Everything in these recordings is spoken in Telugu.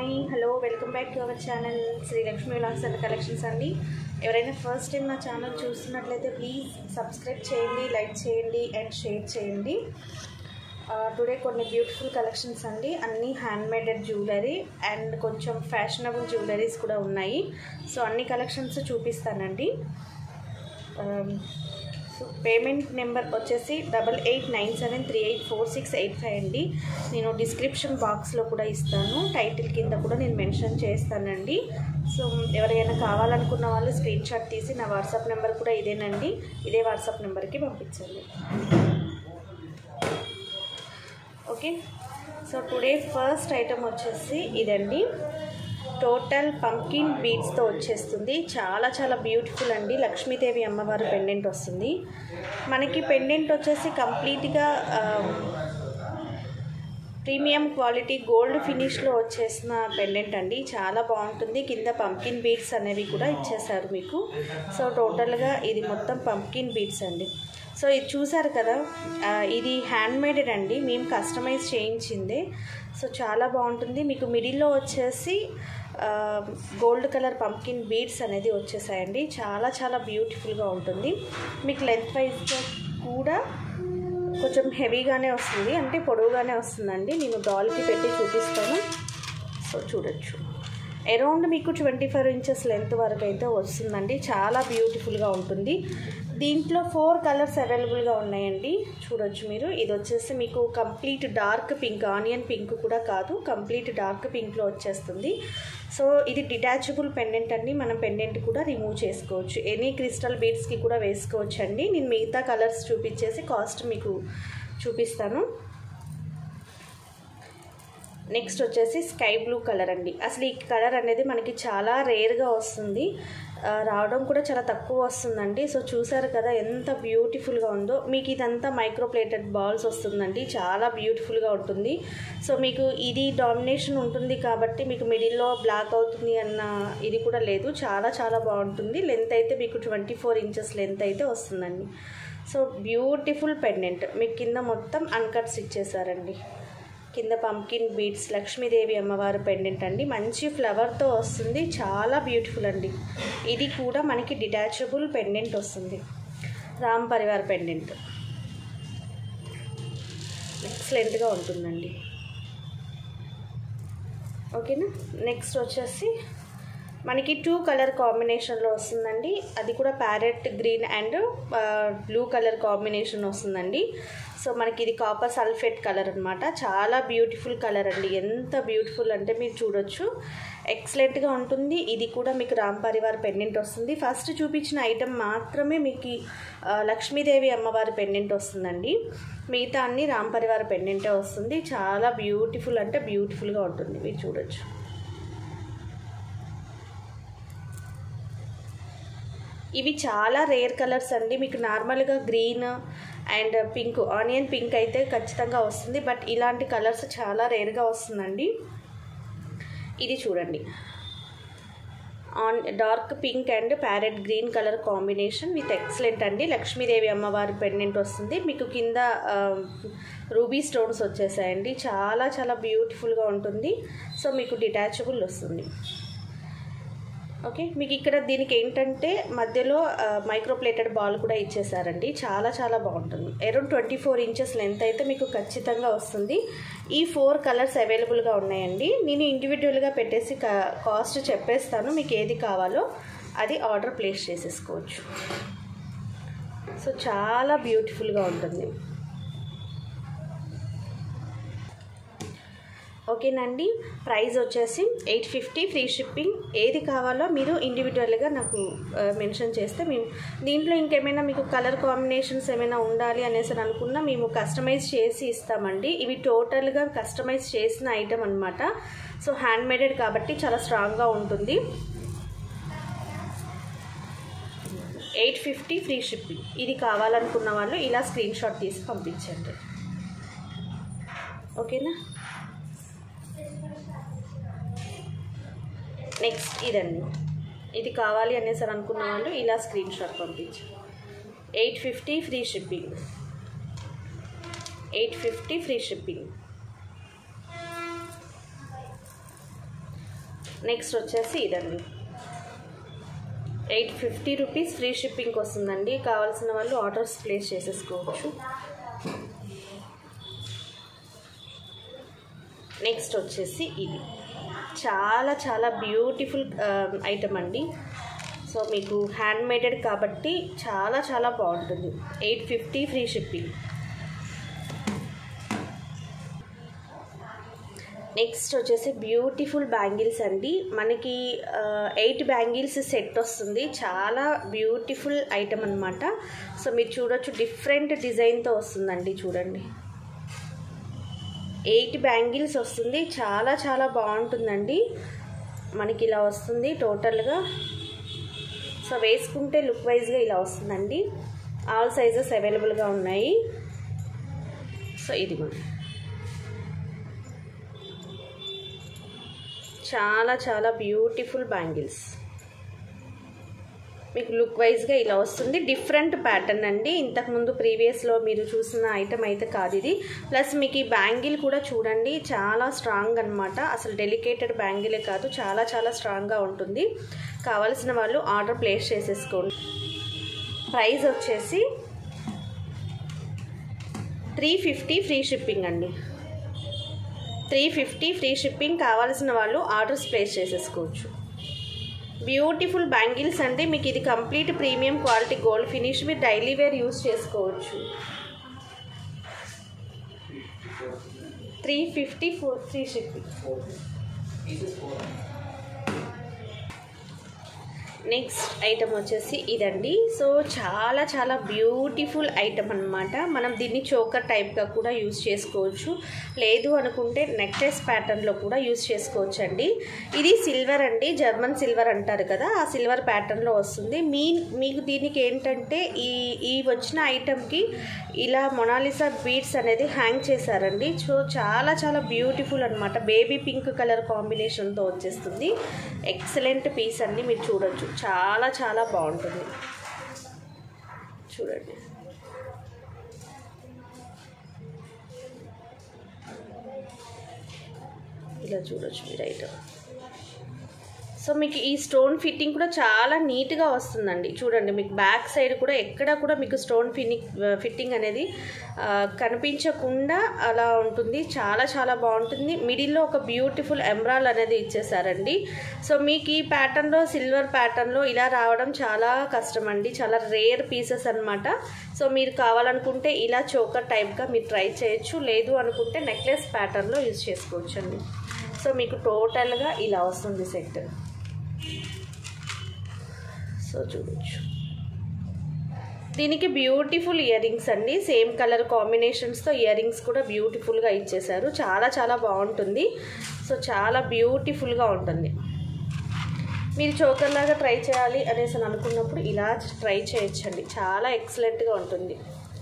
hi hello welcome back to our channel Shri Lakshmi Vilas and collections అండి ఎవరైనా ఫస్ట్ టైం నా ఛానల్ చూస్తున్నట్లయితే ప్లీజ్ సబ్స్క్రైబ్ చేయండి లైక్ చేయండి అండ్ షేర్ చేయండి టుడే కొన్ని బ్యూటిఫుల్ కలెక్షన్స్ అండి అన్నీ హ్యాండ్ మేడెడ్ జ్యువెలరీ అండ్ కొంచెం ఫ్యాషనబుల్ జ్యువెలరీస్ కూడా ఉన్నాయి సో అన్ని కలెక్షన్స్ చూపిస్తానండి సో పేమెంట్ నెంబర్ వచ్చేసి double eight nine seven three eight four six eight five అండి నేను డిస్క్రిప్షన్ బాక్స్లో కూడా ఇస్తాను టైటిల్ కింద కూడా నేను మెన్షన్ చేస్తానండి సో ఎవరైనా కావాలనుకున్న వాళ్ళు స్క్రీన్ షాట్ తీసి నా వాట్సాప్ నెంబర్ కూడా ఇదేనండి ఇదే వాట్సాప్ నెంబర్కి పంపించండి okay so today first item వచ్చేసి ఇదండి టోటల్ పంకిన్ బీడ్స్తో వచ్చేస్తుంది చాలా చాలా బ్యూటిఫుల్ అండి లక్ష్మీదేవి అమ్మవారు పెండెంట్ వస్తుంది మనకి పెండెంట్ వచ్చేసి కంప్లీట్గా ప్రీమియం క్వాలిటీ గోల్డ్ ఫినిష్లో వచ్చేసిన పెండెంట్ అండి చాలా బాగుంటుంది కింద పంకిన్ బీడ్స్ అనేవి కూడా ఇచ్చేసారు మీకు సో టోటల్గా ఇది మొత్తం పంకిన్ బీడ్స్ అండి సో ఇది చూసారు కదా ఇది హ్యాండ్ మేడెడ్ అండి మేము కస్టమైజ్ చేయించిందే సో చాలా బాగుంటుంది మీకు మిడిల్లో వచ్చేసి గోల్డ్ కలర్ పంకిన్ బీడ్స్ అనేది వచ్చేసాయండి చాలా చాలా బ్యూటిఫుల్గా ఉంటుంది మీకు లెంత్ వైజ్గా కూడా కొంచెం హెవీగానే వస్తుంది అంటే పొడవుగానే వస్తుందండి నేను డాల్కి పెట్టి చూపిస్తాను సో చూడొచ్చు అరౌండ్ మీకు ట్వంటీ ఫైవ్ ఇంచెస్ లెంత్ వరకు అయితే వస్తుందండి చాలా బ్యూటిఫుల్గా ఉంటుంది దీంట్లో ఫోర్ కలర్స్ అవైలబుల్గా ఉన్నాయండి చూడొచ్చు మీరు ఇది వచ్చేసి మీకు complete dark pink onion pink కూడా కాదు కంప్లీట్ డార్క్ పింక్లో వచ్చేస్తుంది సో ఇది డిటాచబుల్ పెండెంట్ అండి మనం పెండెంట్ కూడా రిమూవ్ చేసుకోవచ్చు ఎనీ క్రిస్టల్ బీడ్స్కి కూడా వేసుకోవచ్చు అండి నేను మిగతా కలర్స్ చూపించేసి కాస్ట్ మీకు చూపిస్తాను నెక్స్ట్ వచ్చేసి స్కై బ్లూ కలర్ అండి అసలు ఈ కలర్ అనేది మనకి చాలా రేర్గా వస్తుంది రావడం కూడా చాలా తక్కువ వస్తుందండి సో చూసారు కదా ఎంత బ్యూటిఫుల్గా ఉందో మీకు ఇదంతా మైక్రోప్లేటెడ్ బాల్స్ వస్తుందండి చాలా బ్యూటిఫుల్గా ఉంటుంది సో మీకు ఇది డామినేషన్ ఉంటుంది కాబట్టి మీకు మిడిల్లో బ్లాక్ అవుతుంది అన్న ఇది కూడా లేదు చాలా చాలా బాగుంటుంది లెంత్ అయితే మీకు ట్వంటీ ఫోర్ ఇంచెస్ లెంత్ అయితే వస్తుందండి సో బ్యూటిఫుల్ పెండెంట్ మీకు కింద మొత్తం అన్కట్స్ ఇచ్చేసారండి కింద పంకిన్ బీడ్స్ లక్ష్మీదేవి అమ్మవారు పెండెంట్ అండి మంచి ఫ్లవర్తో వస్తుంది చాలా బ్యూటిఫుల్ అండి ఇది కూడా మనకి డిటాచబుల్ పెండెంట్ వస్తుంది రామ్ పరివార్ పెండెంట్ ఎక్సలెంట్గా ఉంటుందండి ఓకేనా నెక్స్ట్ వచ్చేసి మనకి టూ కలర్ కాంబినేషన్లో వస్తుందండి అది కూడా parrot green and blue colour combination వస్తుందండి సో మనకి ఇది కాపర్ సల్ఫేట్ కలర్ అనమాట చాలా బ్యూటిఫుల్ కలర్ అండి ఎంత బ్యూటిఫుల్ అంటే మీరు చూడొచ్చు ఎక్సలెంట్గా ఉంటుంది ఇది కూడా మీకు రామ్ పరివార్ పెండెంట్ వస్తుంది ఫస్ట్ చూపించిన ఐటెం మాత్రమే మీకు లక్ష్మీదేవి అమ్మవారి పెండెంట్ వస్తుందండి మిగతా అన్ని రామ్ పరివార్ పెండెంటే వస్తుంది చాలా బ్యూటిఫుల్ అంటే బ్యూటిఫుల్గా ఉంటుంది మీరు చూడొచ్చు ఇవి చాలా రేర్ కలర్స్ అండి మీకు నార్మల్గా green and pink onion pink అయితే ఖచ్చితంగా వస్తుంది బట్ ఇలాంటి కలర్స్ చాలా రేర్గా వస్తుందండి ఇది చూడండి on dark pink and parrot green colour combination with excellent అండి లక్ష్మీదేవి అమ్మవారి పెండెంట్ వస్తుంది మీకు కింద రూబీ స్టోన్స్ వచ్చేసాయండి చాలా చాలా బ్యూటిఫుల్గా ఉంటుంది సో మీకు డిటాచబుల్ వస్తుంది ఓకే మీకు ఇక్కడ దీనికి ఏంటంటే మధ్యలో మైక్రోప్లేటెడ్ బాల్ కూడా ఇచ్చేసారండి చాలా చాలా బాగుంటుంది around twenty four inches length అయితే మీకు ఖచ్చితంగా వస్తుంది ఈ ఫోర్ కలర్స్ అవైలబుల్గా ఉన్నాయండి నేను ఇండివిజువల్గా పెట్టేసి కాస్ట్ చెప్పేస్తాను మీకు ఏది కావాలో అది ఆర్డర్ ప్లేస్ చేసేసుకోవచ్చు సో చాలా బ్యూటిఫుల్గా ఉంటుంది ఓకేనండి ప్రైస్ వచ్చేసి ఎయిట్ ఫిఫ్టీ ఫ్రీ షిప్పింగ్ ఏది కావాలో మీరు ఇండివిజువల్గా నాకు మెన్షన్ చేస్తే మేము దీంట్లో ఇంకేమైనా మీకు కలర్ కాంబినేషన్స్ ఏమైనా ఉండాలి అనేసి అనుకున్నా మేము కస్టమైజ్ చేసి ఇస్తామండి ఇవి టోటల్గా కస్టమైజ్ చేసిన ఐటమ్ అనమాట సో హ్యాండ్ మేడెడ్ కాబట్టి చాలా స్ట్రాంగ్గా ఉంటుంది ఎయిట్ ఫిఫ్టీ ఫ్రీ షిప్పింగ్ ఇది కావాలనుకున్న వాళ్ళు ఇలా స్క్రీన్ షాట్ తీసి పంపించండి ఓకేనా నెక్స్ట్ ఇదండి ఇది కావాలి అనేసి అనుకున్న వాళ్ళు ఇలా స్క్రీన్ షాట్ పంపించు eight fifty free shipping eight fifty free shipping next వచ్చేసి ఇదండి eight fifty rupees free shipping వస్తుందండి కావాల్సిన వాళ్ళు ఆర్డర్స్ ప్లేస్ చేసేసుకోవచ్చు నెక్స్ట్ వచ్చేసి ఇది చాలా చాలా బ్యూటిఫుల్ ఐటమ్ అండి సో మీకు హ్యాండ్ మేడెడ్ కాబట్టి చాలా చాలా బాగుంటుంది eight fifty free shipping next వచ్చేసి బ్యూటిఫుల్ బ్యాంగిల్స్ అండి మనకి ఎయిట్ బ్యాంగిల్స్ సెట్ వస్తుంది చాలా బ్యూటిఫుల్ ఐటమ్ అనమాట సో మీరు చూడొచ్చు డిఫరెంట్ డిజైన్తో వస్తుందండి చూడండి ఎయిట్ బ్యాంగిల్స్ వస్తుంది చాలా చాలా బాగుంటుందండి మనకి ఇలా వస్తుంది టోటల్గా సో వేసుకుంటే లుక్ వైజ్గా ఇలా వస్తుందండి ఆల్ సైజెస్ అవైలబుల్గా ఉన్నాయి సో ఇది కూడా చాలా చాలా బ్యూటిఫుల్ బ్యాంగిల్స్ మీకు లుక్ వైజ్గా ఇలా వస్తుంది డిఫరెంట్ ప్యాటర్న్ అండి ఇంతకుముందు ప్రీవియస్లో మీరు చూసిన ఐటమ్ అయితే కాదు ఇది ప్లస్ మీకు ఈ బ్యాంగిల్ కూడా చూడండి చాలా స్ట్రాంగ్ అనమాట అసలు డెలికేటెడ్ బ్యాంగిలే కాదు చాలా చాలా స్ట్రాంగ్గా ఉంటుంది కావాల్సిన వాళ్ళు ఆర్డర్ ప్లేస్ చేసేసుకోండి ప్రైస్ వచ్చేసి త్రీ ఫిఫ్టీ ఫ్రీ షిప్పింగ్ అండి త్రీ ఫిఫ్టీ ఫ్రీ షిప్పింగ్ కావాల్సిన వాళ్ళు ఆర్డర్స్ ప్లేస్ చేసేసుకోవచ్చు బ్యూటిఫుల్ బ్యాంగిల్స్ అంటే మీకు ఇది complete premium quality gold finish మీరు డైలీ వేర్ యూస్ చేసుకోవచ్చు three fifty four free shipping next item వచ్చేసి ఇదండి సో చాలా చాలా బ్యూటిఫుల్ ఐటమ్ అనమాట మనం దీన్ని చోకర్ టైప్గా కూడా యూస్ చేసుకోవచ్చు లేదు అనుకుంటే నెక్లెస్ ప్యాటర్న్లో కూడా యూస్ చేసుకోవచ్చు అండి ఇది సిల్వర్ అండి జర్మన్ సిల్వర్ అంటారు కదా ఆ సిల్వర్ ప్యాటర్న్లో వస్తుంది మీ మీకు దీనికి ఏంటంటే ఈ ఈ వచ్చిన ఐటమ్కి ఇలా మొనాలిసా బీడ్స్ అనేది హ్యాంగ్ చేశారండి సో చాలా చాలా బ్యూటిఫుల్ అనమాట బేబీ పింక్ కలర్ కాంబినేషన్తో వచ్చేస్తుంది ఎక్సలెంట్ పీస్ అండి మీరు చూడొచ్చు చాలా చాలా బాగుంటుంది చూడండి ఇలా చూడొచ్చు మీరు ఐటమ్ సో మీకు ఈ స్టోన్ ఫిట్టింగ్ కూడా చాలా నీట్గా వస్తుందండి చూడండి మీకు బ్యాక్ సైడ్ కూడా ఎక్కడ కూడా మీకు స్టోన్ ఫిట్టింగ్ ఫిట్టింగ్ అనేది ఆ, కనిపించకుండా అలా ఉంటుంది చాలా చాలా బాగుంటుంది మిడిల్లో ఒక బ్యూటిఫుల్ ఎంబ్రాల్ అనేది ఇచ్చేసారండి సో మీకు ఈ ప్యాటర్న్లో సిల్వర్ ప్యాటర్న్లో ఇలా రావడం చాలా కష్టం అండి చాలా రేర్ పీసెస్ అన్నమాట సో మీరు కావాలనుకుంటే ఇలా చోకర్ టైప్గా మీరు ట్రై చేయొచ్చు లేదు అనుకుంటే నెక్లెస్ ప్యాటర్న్లో యూజ్ చేసుకోవచ్చు అండి సో మీకు టోటల్గా ఇలా వస్తుంది సెట్ సో చూడొచ్చు దీనికి బ్యూటిఫుల్ ఇయర్ రింగ్స్ అండి సేమ్ కలర్ కాంబినేషన్స్తో ఇయర్ రింగ్స్ కూడా బ్యూటిఫుల్గా ఇచ్చేసారు చాలా చాలా బాగుంటుంది సో చాలా బ్యూటిఫుల్గా ఉంటుంది మీరు చోకర్ లాగా ట్రై చేయాలి అనేసి అని అనుకున్నప్పుడు ఇలా ట్రై చేయొచ్చండి చాలా ఎక్సలెంట్గా ఉంటుంది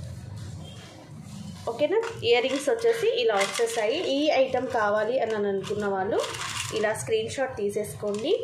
ఓకేనా ఇయర్ రింగ్స్ వచ్చేసి ఇలా వచ్చేసాయి ఈ ఐటెం కావాలి అని అని అనుకున్న వాళ్ళు ఇలా స్క్రీన్ షాట్ తీసేసుకోండి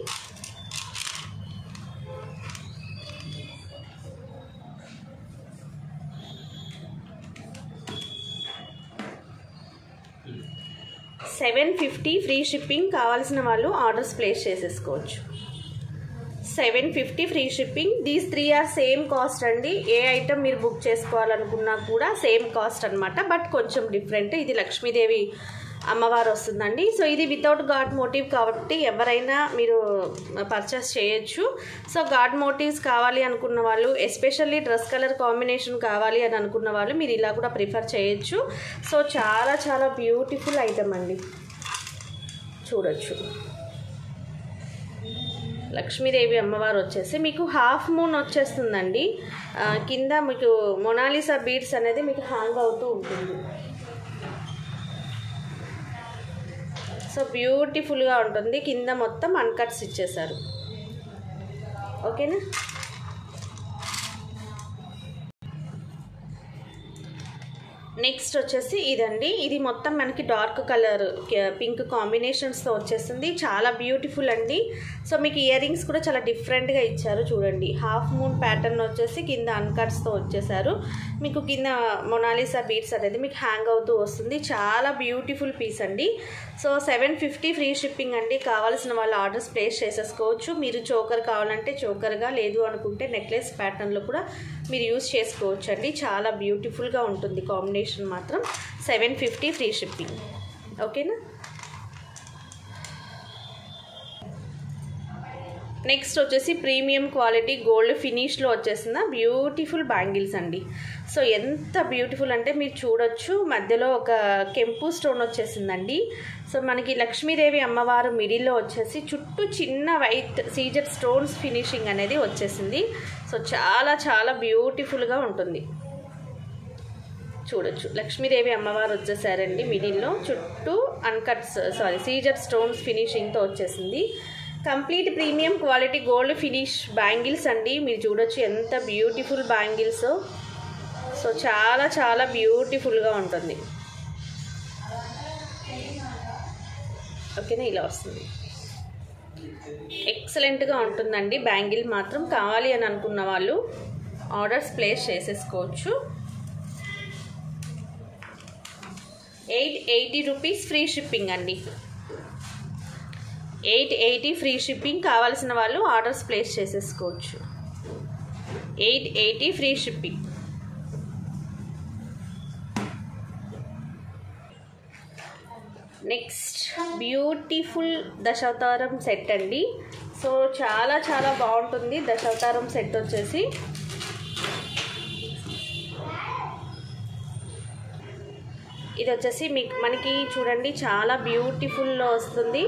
సెవెన్ ఫిఫ్టీ ఫ్రీ షిప్పింగ్ కావాల్సిన వాళ్ళు ఆర్డర్స్ ప్లేస్ చేసేసుకోవచ్చు seven fifty free shipping these three are same cost అండి ఏ ఐటమ్ మీరు బుక్ చేసుకోవాలనుకున్నా కూడా సేమ్ కాస్ట్ అనమాట బట్ కొంచెం డిఫరెంట్ ఇది లక్ష్మీదేవి అమ్మవారు వస్తుందండి సో ఇది వితౌట్ గాడ్ మోటివ్ కాబట్టి ఎవరైనా మీరు పర్చేస్ చేయొచ్చు సో గాడ్ మోటివ్స్ కావాలి అనుకున్న వాళ్ళు ఎస్పెషల్లీ డ్రెస్ కలర్ కాంబినేషన్ కావాలి అని అనుకున్న వాళ్ళు మీరు ఇలా కూడా ప్రిఫర్ చేయొచ్చు సో చాలా చాలా బ్యూటిఫుల్ ఐటమ్ అండి చూడొచ్చు లక్ష్మీదేవి అమ్మవారు వచ్చేసి మీకు హాఫ్ మూన్ వచ్చేస్తుందండి ఆ, కింద మీకు మొనాలిసా బీడ్స్ అనేది మీకు హ్యాంగ్ అవుతూ ఉంటుంది సో బ్యూటిఫుల్గా ఉంటుంది కింద మొత్తం అన్కట్స్ ఇచ్చేసారు ఓకేనా నెక్స్ట్ వచ్చేసి ఇదండి ఇది మొత్తం మనకి డార్క్ కలర్ పింక్ కాంబినేషన్స్తో వచ్చేస్తుంది చాలా బ్యూటిఫుల్ అండి సో మీకు ఇయర్ రింగ్స్ కూడా చాలా డిఫరెంట్గా ఇచ్చారు చూడండి హాఫ్ మూన్ ప్యాటర్న్ వచ్చేసి కింద అన్కట్స్తో వచ్చేసారు మీకు కింద మొనాలిసా బీట్స్ అనేది మీకు హ్యాంగ్ అవుతూ వస్తుంది చాలా బ్యూటిఫుల్ పీస్ అండి so seven fifty free shipping అండి కావాల్సిన వాళ్ళు ఆర్డర్స్ ప్లేస్ చేసేసుకోవచ్చు మీరు చోకర్ కావాలంటే చోకర్గా లేదు అనుకుంటే నెక్లెస్ ప్యాటర్న్లో కూడా మీరు యూస్ చేసుకోవచ్చు అండి చాలా బ్యూటిఫుల్గా ఉంటుంది కాంబినేషన్ మాత్రం సెవెన్ ఫిఫ్టీ ఫ్రీ షిప్పింగ్ ఓకేనా నెక్స్ట్ వచ్చేసి ప్రీమియం క్వాలిటీ గోల్డ్ ఫినిష్లో వచ్చేసిన బ్యూటిఫుల్ బ్యాంగిల్స్ అండి సో ఎంత బ్యూటిఫుల్ అంటే మీరు చూడొచ్చు మధ్యలో ఒక కెంపు స్టోన్ వచ్చేసిందండి సో మనకి లక్ష్మీదేవి అమ్మవారు మిడిల్లో వచ్చేసి చుట్టూ చిన్న వైట్ సీజర్ స్టోన్స్ ఫినిషింగ్ అనేది వచ్చేసింది సో చాలా చాలా బ్యూటిఫుల్గా ఉంటుంది చూడొచ్చు లక్ష్మీదేవి అమ్మవారు వచ్చేసారండి మిడిల్లో చుట్టూ అన్కట్స్ సారీ సీజర్ స్టోన్స్ ఫినిషింగ్తో వచ్చేసింది complete premium quality gold finish bangles అండి మీరు చూడొచ్చు ఎంత బ్యూటిఫుల్ బ్యాంగిల్స్ సో చాలా చాలా బ్యూటిఫుల్గా ఉంటుంది ఓకేనా ఇలా వస్తుంది ఎక్సలెంట్గా ఉంటుందండి బ్యాంగిల్ మాత్రం కావాలి అని అనుకున్న వాళ్ళు ఆర్డర్స్ ప్లేస్ చేసేసుకోవచ్చు eight eighty rupees free shipping అండి ఎయిట్ ఎయిటీ ఫ్రీ షిప్పింగ్ కావాల్సిన వాళ్ళు ఆర్డర్స్ ప్లేస్ చేసేసుకోవచ్చు eight eighty free shipping next beautiful Dashavataram set అండి సో చాలా చాలా బాగుంటుంది దశావతారం సెట్ వచ్చేసి ఇది వచ్చేసి మీకు మనకి చూడండి చాలా బ్యూటిఫుల్లో వస్తుంది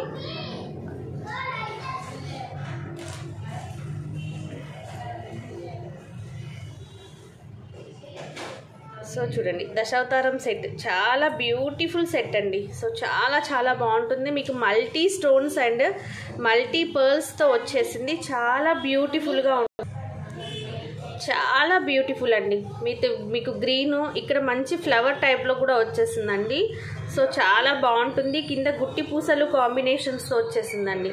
సో చూడండి దశావతారం సెట్ చాలా బ్యూటిఫుల్ సెట్ అండి సో చాలా చాలా బాగుంటుంది మీకు మల్టీ స్టోన్స్ అండ్ మల్టీ పర్ల్స్తో వచ్చేసింది చాలా బ్యూటిఫుల్గా ఉంటుంది చాలా బ్యూటిఫుల్ అండి మీకు మీకు గ్రీన్ ఇక్కడ మంచి ఫ్లవర్ టైప్లో కూడా వచ్చేసిందండి సో చాలా బాగుంటుంది కింద గుట్టి పూసలు కాంబినేషన్స్తో వచ్చేసిందండి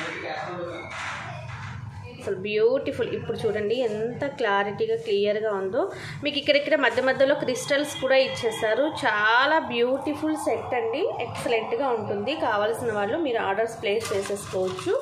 అసలు బ్యూటిఫుల్ ఇప్పుడు చూడండి ఎంత క్లారిటీగా క్లియర్గా ఉందో మీకు ఇక్కడ ఇక్కడ మధ్య మధ్యలో క్రిస్టల్స్ కూడా ఇచ్చేసారు చాలా బ్యూటిఫుల్ సెట్ అండి ఎక్సలెంట్గా ఉంటుంది కావాల్సిన వాళ్ళు మీరు ఆర్డర్స్ ప్లేస్ చేసేసుకోవచ్చు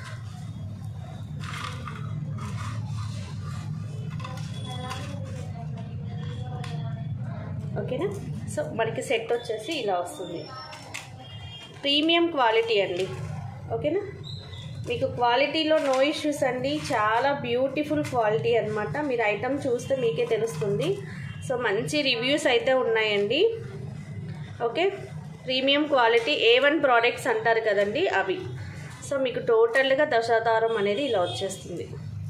ఓకేనా సో మనకి సెట్ వచ్చేసి ఇలా వస్తుంది ప్రీమియం క్వాలిటీ అండి ఓకేనా మీకు క్వాలిటీలో నో ఇష్యూస్ అండి చాలా బ్యూటిఫుల్ క్వాలిటీ అనమాట మీరు ఐటమ్ చూస్తే మీకే తెలుస్తుంది సో మంచి రివ్యూస్ అయితే ఉన్నాయండి okay premium quality A one products అంటారు కదండి అవి సో మీకు టోటల్గా దశావతారం అనేది ఇలా వచ్చేస్తుంది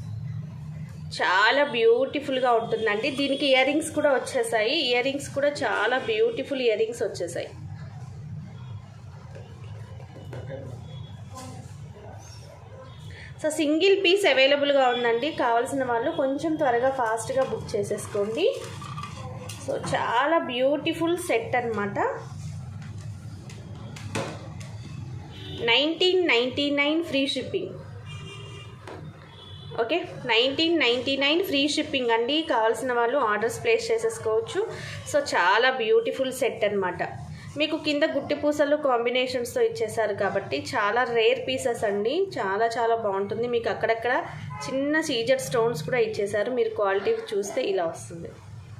చాలా బ్యూటిఫుల్గా ఉంటుందండి దీనికి ఇయర్ రింగ్స్ కూడా వచ్చేసాయి ఇయర్ రింగ్స్ కూడా చాలా బ్యూటిఫుల్ ఇయర్ రింగ్స్ వచ్చేసాయి సో సింగిల్ పీస్ అవైలబుల్గా ఉందండి కావాల్సిన వాళ్ళు కొంచెం త్వరగా ఫాస్ట్గా బుక్ చేసేసుకోండి సో చాలా బ్యూటిఫుల్ సెట్ అనమాట nineteen ninety nine free shipping okay nineteen ninety nine free shipping అండి కావాల్సిన వాళ్ళు ఆర్డర్స్ ప్లేస్ చేసేసుకోవచ్చు సో చాలా బ్యూటిఫుల్ సెట్ అనమాట మీకు కింద గుట్టి పూసలు కాంబినేషన్స్తో ఇచ్చేసారు కాబట్టి చాలా రేర్ పీసెస్ అండి చాలా చాలా బాగుంటుంది మీకు అక్కడక్కడ చిన్న సీజర్ స్టోన్స్ కూడా ఇచ్చేసారు మీరు క్వాలిటీ చూస్తే ఇలా వస్తుంది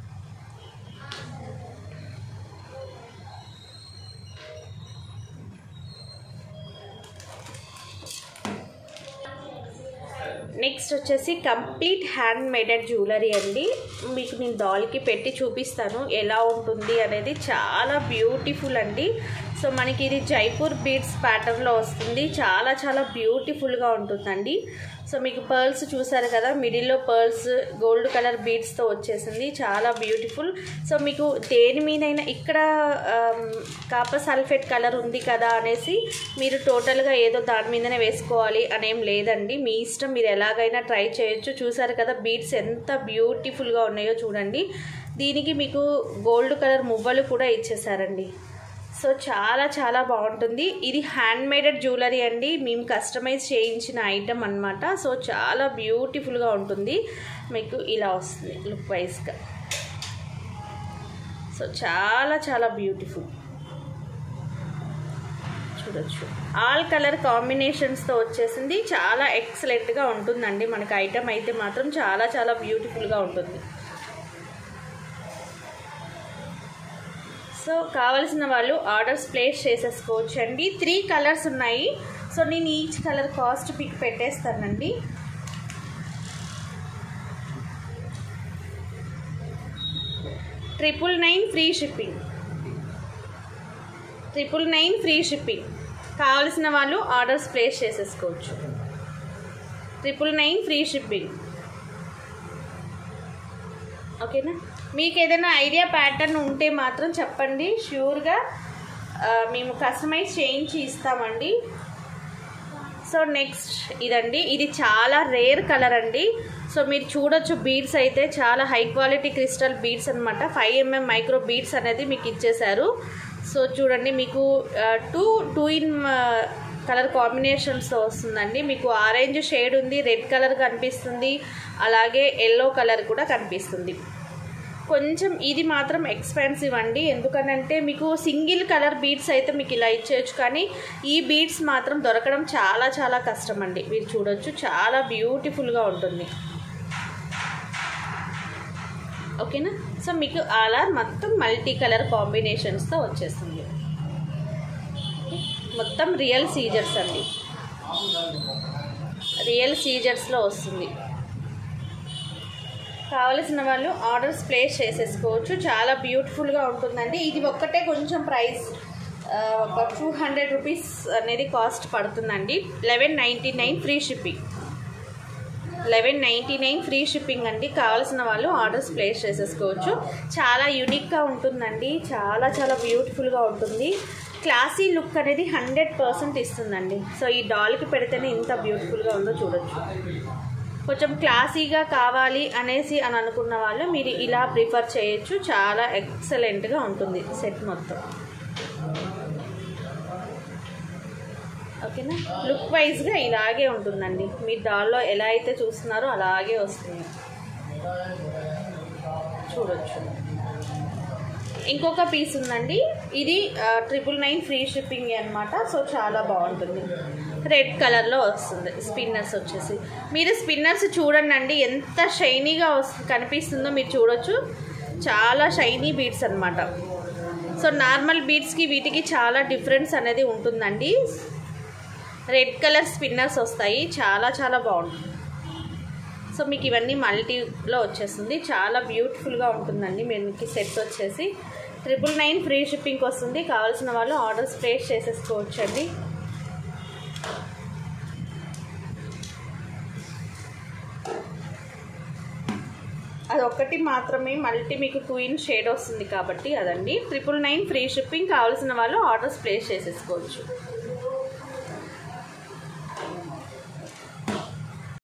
నెక్స్ట్ వచ్చేసి కంప్లీట్ హ్యాండ్ మేడెడ్ జ్యువెలరీ అండి మీకు నేను డాల్కి పెట్టి చూపిస్తాను ఎలా ఉంటుంది అనేది చాలా బ్యూటిఫుల్ అండి సో మనకి ఇది జైపూర్ బీడ్స్ ప్యాటర్న్లో వస్తుంది చాలా చాలా బ్యూటిఫుల్గా ఉంటుందండి సో మీకు పర్ల్స్ చూసారు కదా మిడిల్లో పర్ల్స్ గోల్డ్ కలర్ బీడ్స్తో వచ్చేసింది చాలా బ్యూటిఫుల్ సో మీకు దేని మీదైనా ఇక్కడ కాపర్ సల్ఫేట్ కలర్ ఉంది కదా అనేసి మీరు టోటల్గా ఏదో దాని మీదనే వేసుకోవాలి అనేం లేదండి మీ ఇష్టం మీరు ఎలాగైనా ట్రై చేయొచ్చు చూసారు కదా బీడ్స్ ఎంత బ్యూటిఫుల్గా ఉన్నాయో చూడండి దీనికి మీకు గోల్డ్ కలర్ మువ్వలు కూడా ఇచ్చేసారండి సో చాలా చాలా బాగుంటుంది ఇది హ్యాండ్ మేడెడ్ జ్యువెలరీ అండి మేము కస్టమైజ్ చేయించిన ఐటమ్ అనమాట సో చాలా బ్యూటిఫుల్గా ఉంటుంది మీకు ఇలా వస్తుంది లుక్ వైజ్గా సో చాలా చాలా బ్యూటిఫుల్ చూడొచ్చు ఆల్ కలర్ కాంబినేషన్స్తో వచ్చేసింది చాలా ఎక్సలెంట్గా ఉంటుందండి మనకి ఐటమ్ అయితే మాత్రం చాలా చాలా బ్యూటిఫుల్గా ఉంటుంది సో కావలసిన వాళ్ళు ఆర్డర్స్ ప్లేస్ చేసేసుకోవచ్చు అండి త్రీ కలర్స్ ఉన్నాయి సో నేను ఈచ్ కలర్ కాస్ట్ పిక్ పెట్టేస్తానండి triple nine free shipping triple nine free shipping కావలసిన వాళ్ళు ఆర్డర్స్ ప్లేస్ చేసేసుకోవచ్చు ట్రిపుల్ నైన్ ఫ్రీ షిప్పింగ్ ఓకేనా మీకు ఏదైనా ఐడియా ప్యాటర్న్ ఉంటే మాత్రం చెప్పండి ష్యూర్గా మేము కస్టమైజ్ చేయించి ఇస్తామండి సో నెక్స్ట్ ఇదండి ఇది చాలా రేర్ కలర్ అండి సో మీరు చూడొచ్చు బీడ్స్ అయితే చాలా హై క్వాలిటీ క్రిస్టల్ బీడ్స్ అనమాట ఫైవ్ ఎంఎం మైక్రో బీడ్స్ అనేది మీకు ఇచ్చేశారు సో చూడండి మీకు టూ టూ ఇన్ కలర్ కాంబినేషన్స్తో వస్తుందండి మీకు ఆరెంజ్ షేడ్ ఉంది రెడ్ కలర్ కనిపిస్తుంది అలాగే ఎల్లో కలర్ కూడా కనిపిస్తుంది కొంచెం ఇది మాత్రం ఎక్స్పెన్సివ్ అండి ఎందుకనంటే మీకు సింగిల్ కలర్ బీడ్స్ అయితే మీకు ఇలా ఇచ్చేయచ్చు కానీ ఈ బీడ్స్ మాత్రం దొరకడం చాలా చాలా కష్టం అండి మీరు చూడొచ్చు చాలా బ్యూటిఫుల్గా ఉంటుంది ఓకేనా సో మీకు అలా మొత్తం మల్టీ కలర్ కాంబినేషన్స్తో వచ్చేస్తుంది మొత్తం రియల్ సీజర్స్ అండి రియల్ సీజర్స్లో వస్తుంది కావలసిన వాళ్ళు ఆర్డర్స్ ప్లేస్ చేసేసుకోవచ్చు చాలా బ్యూటిఫుల్గా ఉంటుందండి ఇది ఒక్కటే కొంచెం ప్రైస్ ఒక టూ హండ్రెడ్ రూపీస్ అనేది కాస్ట్ పడుతుందండి eleven ninety nine free shipping eleven ninety nine free shipping అండి కావాల్సిన వాళ్ళు ఆర్డర్స్ ప్లేస్ చేసేసుకోవచ్చు చాలా యూనిక్గా ఉంటుందండి చాలా చాలా బ్యూటిఫుల్గా ఉంటుంది క్లాసీ లుక్ అనేది హండ్రెడ్ పర్సెంట్ ఇస్తుందండి సో ఈ డాల్కి పెడితేనే ఇంత బ్యూటిఫుల్గా ఉందో చూడొచ్చు కొంచెం క్లాసీగా కావాలి అనేసి అని అనుకున్న వాళ్ళు మీరు ఇలా ప్రిఫర్ చేయొచ్చు చాలా ఎక్సలెంట్గా ఉంటుంది సెట్ మొత్తం ఓకేనా లుక్ వైజ్గా ఇలాగే ఉంటుందండి మీరు దానిలో ఎలా అయితే చూస్తున్నారో అలాగే వస్తుంది చూడొచ్చు ఇంకొక పీస్ ఉందండి ఇది ట్రిపుల్ నైన్ ఫ్రీ షిప్పింగ్ అనమాట సో చాలా బాగుంటుంది రెడ్ కలర్లో వస్తుంది స్పిన్నర్స్ వచ్చేసి మీరు స్పిన్నర్స్ చూడండి అండి ఎంత షైనీగా వస్తు కనిపిస్తుందో మీరు చూడొచ్చు చాలా షైనీ బీడ్స్ అనమాట సో నార్మల్ బీడ్స్కి వీటికి చాలా డిఫరెన్స్ అనేది ఉంటుందండి రెడ్ కలర్ స్పిన్నర్స్ వస్తాయి చాలా చాలా బాగుంటుంది సో మీకు ఇవన్నీ మల్టీలో వచ్చేస్తుంది చాలా బ్యూటిఫుల్గా ఉంటుందండి మీకు సెట్ వచ్చేసి ట్రిపుల్ నైన్ ఫ్రీ షిప్పింగ్కి వస్తుంది కావాల్సిన వాళ్ళు ఆర్డర్స్ ప్లేస్ చేసేసుకోవచ్చండి అది ఒక్కటి మాత్రమే మల్టీ మీకు టూ ఇన్ షేడ్ వస్తుంది కాబట్టి అదండి ట్రిపుల్ నైన్ ఫ్రీ షిప్పింగ్ కావాల్సిన వాళ్ళు ఆర్డర్స్ ప్లేస్ చేసేసుకోవచ్చు